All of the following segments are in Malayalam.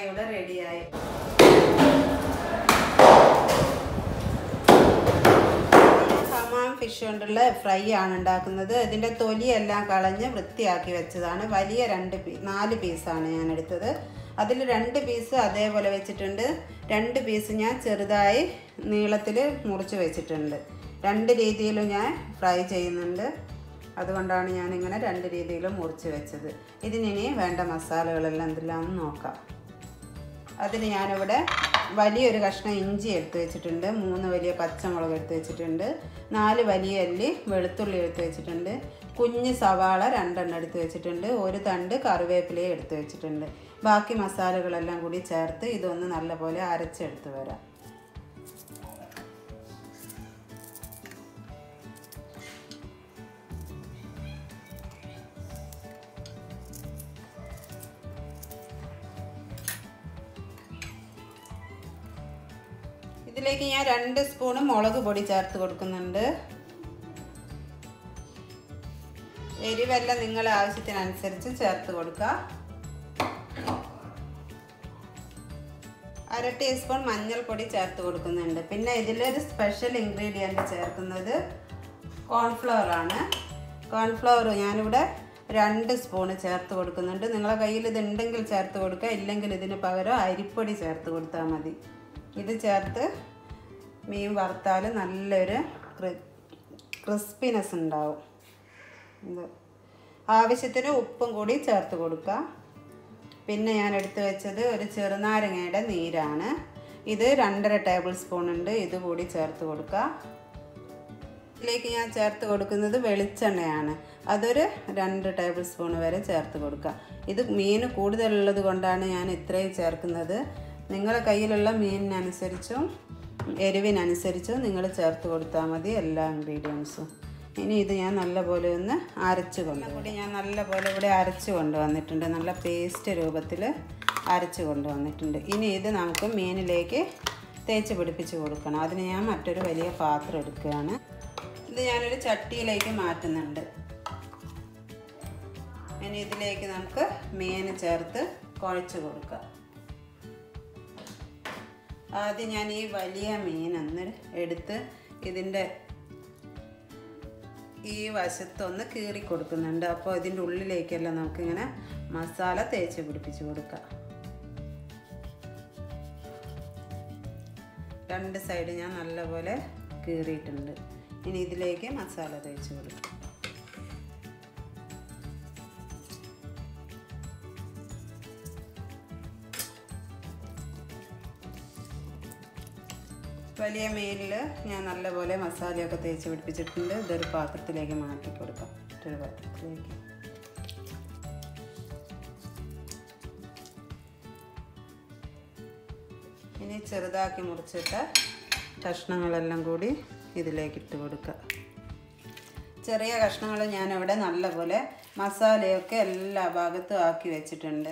ഇവിടെ റെഡിയായി ഹമാം ഫിഷ് കൊണ്ടുള്ള ഫ്രൈ ആണ് ഉണ്ടാക്കുന്നത് ഇതിൻ്റെ തൊലിയെല്ലാം കളഞ്ഞ് വൃത്തിയാക്കി വെച്ചതാണ് വലിയ രണ്ട് പീ നാല് പീസാണ് ഞാൻ എടുത്തത് അതിൽ രണ്ട് പീസ് അതേപോലെ വെച്ചിട്ടുണ്ട് രണ്ട് പീസ് ഞാൻ ചെറുതായി നീളത്തിൽ മുറിച്ച് വെച്ചിട്ടുണ്ട് രണ്ട് രീതിയിലും ഞാൻ ഫ്രൈ ചെയ്യുന്നുണ്ട് അതുകൊണ്ടാണ് ഞാനിങ്ങനെ രണ്ട് രീതിയിലും മുറിച്ച് വെച്ചത് ഇതിനി വേണ്ട മസാലകളെല്ലാം എന്തെല്ലാം നോക്കാം അതിന് ഞാനിവിടെ വലിയൊരു കഷ്ണം ഇഞ്ചി എടുത്ത് വെച്ചിട്ടുണ്ട് മൂന്ന് വലിയ പച്ചമുളക് എടുത്ത് വെച്ചിട്ടുണ്ട് നാല് വലിയ അല്ലി വെളുത്തുള്ളി എടുത്ത് വെച്ചിട്ടുണ്ട് കുഞ്ഞ് സവാള രണ്ടെണ്ണം എടുത്ത് വെച്ചിട്ടുണ്ട് ഒരു തണ്ട് കറിവേപ്പിലയും എടുത്ത് വെച്ചിട്ടുണ്ട് ബാക്കി മസാലകളെല്ലാം കൂടി ചേർത്ത് ഇതൊന്ന് നല്ലപോലെ അരച്ചെടുത്ത് വരാം ഇതിലേക്ക് ഞാൻ രണ്ട് സ്പൂണ് മുളക് പൊടി ചേർത്ത് കൊടുക്കുന്നുണ്ട് എരിവെല്ലാം നിങ്ങളെ ആവശ്യത്തിനനുസരിച്ച് ചേർത്ത് കൊടുക്കുക അര ടീസ്പൂൺ മഞ്ഞൾപ്പൊടി ചേർത്ത് കൊടുക്കുന്നുണ്ട് പിന്നെ ഇതിലൊരു സ്പെഷ്യൽ ഇൻഗ്രീഡിയൻറ്റ് ചേർക്കുന്നത് കോൺഫ്ലവർ ആണ് കോൺഫ്ലവർ ഞാനിവിടെ രണ്ട് സ്പൂണ് ചേർത്ത് കൊടുക്കുന്നുണ്ട് നിങ്ങളെ കയ്യിൽ ഇത് ഉണ്ടെങ്കിൽ ചേർത്ത് കൊടുക്കുക ഇല്ലെങ്കിൽ ഇതിന് പകരം അരിപ്പൊടി ചേർത്ത് കൊടുത്താൽ മതി ഇത് ചേർത്ത് മീൻ വറുത്താൽ നല്ലൊരു ക്രിസ്പിനെസ് ഉണ്ടാവും ഇത് ആവശ്യത്തിന് ഉപ്പും കൂടി ചേർത്ത് കൊടുക്കുക പിന്നെ ഞാൻ എടുത്തു വെച്ചത് ഒരു ചെറുനാരങ്ങയുടെ നീരാണ് ഇത് രണ്ടര ടേബിൾ സ്പൂൺ ഉണ്ട് ഇത് കൂടി ചേർത്ത് കൊടുക്കുക ഇതിലേക്ക് ഞാൻ ചേർത്ത് കൊടുക്കുന്നത് വെളിച്ചെണ്ണയാണ് അതൊരു രണ്ട് ടേബിൾ സ്പൂൺ വരെ ചേർത്ത് കൊടുക്കുക ഇത് മീൻ കൂടുതലുള്ളത് കൊണ്ടാണ് ഞാൻ ഇത്രയും ചേർക്കുന്നത് നിങ്ങളുടെ കയ്യിലുള്ള മീനിനനുസരിച്ചും എരിവിനനുസരിച്ചും നിങ്ങൾ ചേർത്ത് കൊടുത്താൽ മതി എല്ലാ ഇൻഗ്രീഡിയൻസും ഇനി ഇത് ഞാൻ നല്ലപോലെ ഒന്ന് അരച്ച് കൊണ്ടുകൂടി ഞാൻ നല്ലപോലെ ഇവിടെ അരച്ച് കൊണ്ടുവന്നിട്ടുണ്ട് നല്ല പേസ്റ്റ് രൂപത്തിൽ അരച്ച് കൊണ്ടുവന്നിട്ടുണ്ട് ഇനി ഇത് നമുക്ക് മീനിലേക്ക് തേച്ച് പിടിപ്പിച്ച് കൊടുക്കണം അതിന് ഞാൻ മറ്റൊരു വലിയ പാത്രം എടുക്കുകയാണ് ഇത് ഞാനൊരു ചട്ടിയിലേക്ക് മാറ്റുന്നുണ്ട് ഇനി ഇതിലേക്ക് നമുക്ക് മീൻ ചേർത്ത് കുഴച്ച് കൊടുക്കാം ആദ്യം ഞാൻ ഈ വലിയ മീനൊന്ന് എടുത്ത് ഇതിൻ്റെ ഈ വശത്തൊന്ന് കീറി കൊടുക്കുന്നുണ്ട് അപ്പോൾ ഇതിൻ്റെ ഉള്ളിലേക്കെല്ലാം നമുക്കിങ്ങനെ മസാല തേച്ച് പിടിപ്പിച്ച് കൊടുക്കാം രണ്ട് സൈഡ് ഞാൻ നല്ലപോലെ കീറിയിട്ടുണ്ട് ഇനി ഇതിലേക്ക് മസാല തേച്ച് കൊടുക്കാം വലിയ മീനിൽ ഞാൻ നല്ലപോലെ മസാലയൊക്കെ തേച്ച് പിടിപ്പിച്ചിട്ടുണ്ട് ഇതൊരു പാത്രത്തിലേക്ക് മാറ്റി കൊടുക്കാം മറ്റൊരു പാത്രത്തിലേക്ക് ഇനി ചെറുതാക്കി മുറിച്ചിട്ട കഷ്ണങ്ങളെല്ലാം കൂടി ഇതിലേക്ക് ഇട്ട് കൊടുക്കുക ചെറിയ കഷ്ണങ്ങൾ ഞാനിവിടെ നല്ലപോലെ മസാലയൊക്കെ എല്ലാ ഭാഗത്തും ആക്കി വെച്ചിട്ടുണ്ട്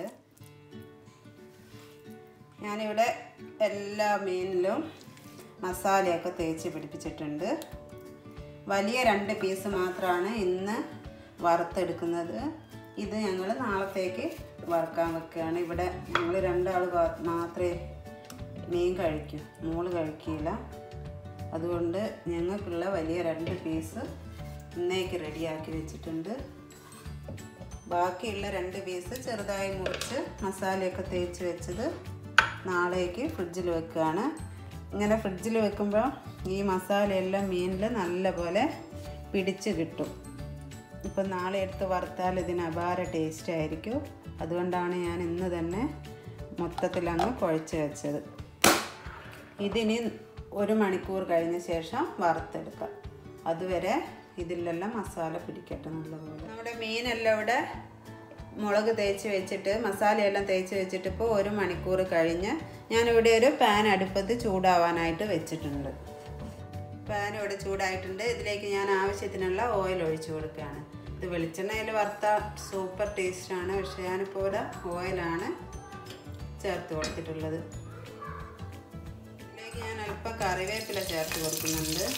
ഞാനിവിടെ എല്ലാ മീനിലും മസാലയൊക്കെ തേച്ച് പിടിപ്പിച്ചിട്ടുണ്ട് വലിയ രണ്ട് പീസ് മാത്രമാണ് ഇന്ന് വറുത്തെടുക്കുന്നത് ഇത് ഞങ്ങൾ നാളത്തേക്ക് വറുക്കാൻ വെക്കുകയാണ് ഇവിടെ ഞങ്ങൾ രണ്ടാൾ മാത്രമേ മീൻ കഴിക്കൂ മോള് കഴിക്കില്ല അതുകൊണ്ട് ഞങ്ങൾക്കുള്ള വലിയ രണ്ട് പീസ് ഇന്നേക്ക് റെഡിയാക്കി വെച്ചിട്ടുണ്ട് ബാക്കിയുള്ള രണ്ട് പീസ് ചെറുതായി മുറിച്ച് മസാലയൊക്കെ തേച്ച് വെച്ചത് നാളേക്ക് ഫ്രിഡ്ജിൽ വെക്കുകയാണ് ഇങ്ങനെ ഫ്രിഡ്ജിൽ വെക്കുമ്പോൾ ഈ മസാലയെല്ലാം മീനിൽ നല്ലപോലെ പിടിച്ച് കിട്ടും ഇപ്പം നാളെ എടുത്ത് വറുത്താൽ ഇതിന് അപാര ടേസ്റ്റ് ആയിരിക്കും അതുകൊണ്ടാണ് ഞാൻ ഇന്ന് തന്നെ മൊത്തത്തിൽ അങ്ങ് കുഴച്ച് വെച്ചത് ഇതിനി ഒരു മണിക്കൂർ കഴിഞ്ഞ ശേഷം വറുത്തെടുക്കാം അതുവരെ ഇതിലെല്ലാം മസാല പിടിക്കട്ടെ നല്ലപോലെ നമ്മുടെ മീനെല്ലാം ഇവിടെ മുളക് തേച്ച് വെച്ചിട്ട് മസാലയെല്ലാം തേച്ച് വെച്ചിട്ട് ഇപ്പോൾ ഒരു മണിക്കൂർ കഴിഞ്ഞ് ഞാനിവിടെ ഒരു പാൻ അടുപ്പത്ത് ചൂടാവാനായിട്ട് വെച്ചിട്ടുണ്ട് പാൻ ഇവിടെ ചൂടായിട്ടുണ്ട് ഇതിലേക്ക് ഞാൻ ആവശ്യത്തിനുള്ള ഓയിൽ ഒഴിച്ചു കൊടുക്കുകയാണ് ഇത് വെളിച്ചെണ്ണയിൽ വറുത്ത സൂപ്പർ ടേസ്റ്റാണ് പക്ഷേ ഞാനിപ്പോൾ ഇവിടെ ഓയിലാണ് ചേർത്ത് കൊടുത്തിട്ടുള്ളത് ഇതിലേക്ക് ഞാൻ അല്പം കറിവേപ്പില ചേർത്ത് കൊടുക്കുന്നുണ്ട്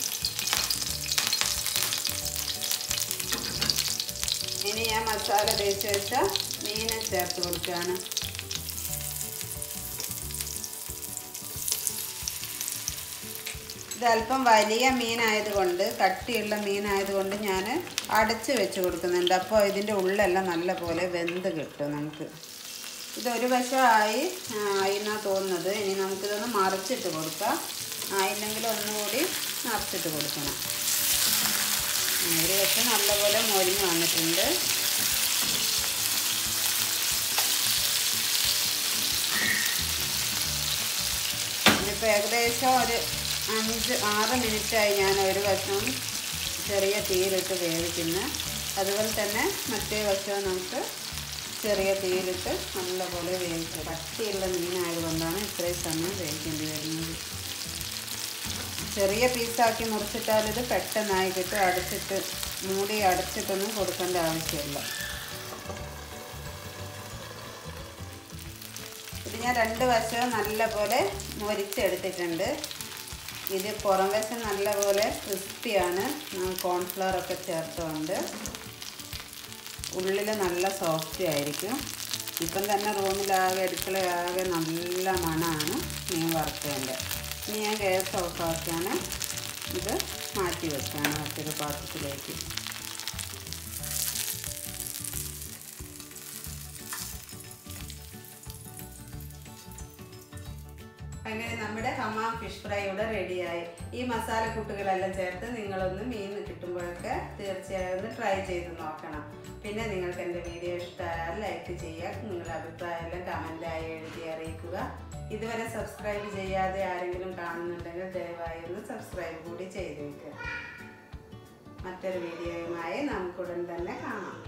ഇനി ഞാൻ മസാല തേച്ച് വെച്ച മീനെ ചേർത്ത് കൊടുക്കുകയാണ് ഇത് അല്പം വലിയ മീനായതുകൊണ്ട് കട്ടിയുള്ള മീനായതുകൊണ്ട് ഞാൻ അടച്ച് വെച്ച് കൊടുക്കുന്നുണ്ട് അപ്പോൾ ഇതിൻ്റെ ഉള്ളെല്ലാം നല്ല പോലെ വെന്ത് കിട്ടും നമുക്ക് ഇതൊരു വശമായി ആയി എന്നാണ് തോന്നുന്നത് ഇനി നമുക്കിതൊന്ന് മറിച്ചിട്ട് കൊടുക്കാം ആയില്ലെങ്കിൽ ഒന്നുകൂടി മറിച്ചിട്ട് കൊടുക്കണം ഒരു വശം നല്ലപോലെ മൊരിഞ്ഞ് വന്നിട്ടുണ്ട് ഇതിപ്പോൾ ഏകദേശം ഒരു അഞ്ച് ആറ് മിനിറ്റായി ഞാൻ ഒരു വശം ചെറിയ തീയിലിട്ട് വേവിക്കുന്നു അതുപോലെ തന്നെ മറ്റേ വശവും നമുക്ക് ചെറിയ തീയിലിട്ട് നല്ലപോലെ വേവിക്കുക കട്ടിയുള്ള മീനായതുകൊണ്ടാണ് ഇത്രയും സമയം വേവിക്കേണ്ടി വരുന്നത് ചെറിയ പീസാക്കി മുറിച്ചിട്ടാൽ ഇത് പെട്ടെന്നായി കിട്ടും അടച്ചിട്ട് മൂടി അടച്ചിട്ടൊന്നും കൊടുക്കേണ്ട ആവശ്യമില്ല ഇത് ഞാൻ രണ്ട് വശവും നല്ലപോലെ മുരിച്ചെടുത്തിട്ടുണ്ട് ഇത് പുറം വശം നല്ലപോലെ ക്രിസ്പിയാണ് കോൺഫ്ലവർ ഒക്കെ ചേർത്തുകൊണ്ട് ഉള്ളിൽ നല്ല സോഫ്റ്റ് ആയിരിക്കും ഇപ്പം തന്നെ റൂമിലാകെ അടുക്കളയാകെ നല്ല മണമാണ് മീൻ വറുത്തതിൻ്റെ ഇനി ഞാൻ ഗ്യാസ് ഓഫാക്കിയാണ് ഇത് മാറ്റി വെക്കുകയാണ് മറ്റൊരു പാത്രത്തിലേക്ക് അങ്ങനെ നമ്മുടെ ഹമാം ഫിഷ് ഫ്രൈ ഇവിടെ റെഡിയായി ഈ മസാലക്കൂട്ടുകളെല്ലാം ചേർത്ത് നിങ്ങളൊന്ന് മീൻ കിട്ടുമ്പോഴൊക്കെ തീർച്ചയായും ഒന്ന് ട്രൈ ചെയ്ത് നോക്കണം പിന്നെ നിങ്ങൾക്ക് എൻ്റെ വീഡിയോ ഇഷ്ടമായാൽ ലൈക്ക് ചെയ്യുക നിങ്ങളുടെ അഭിപ്രായമെല്ലാം കമൻറ്റായി എഴുതി അറിയിക്കുക ഇതുവരെ സബ്സ്ക്രൈബ് ചെയ്യാതെ ആരെങ്കിലും കാണുന്നുണ്ടെങ്കിൽ ദയവായി ഒന്ന് സബ്സ്ക്രൈബ് കൂടി ചെയ്ത് വെക്കുക മറ്റൊരു വീഡിയോയുമായി നമുക്കുടൻ തന്നെ കാണാം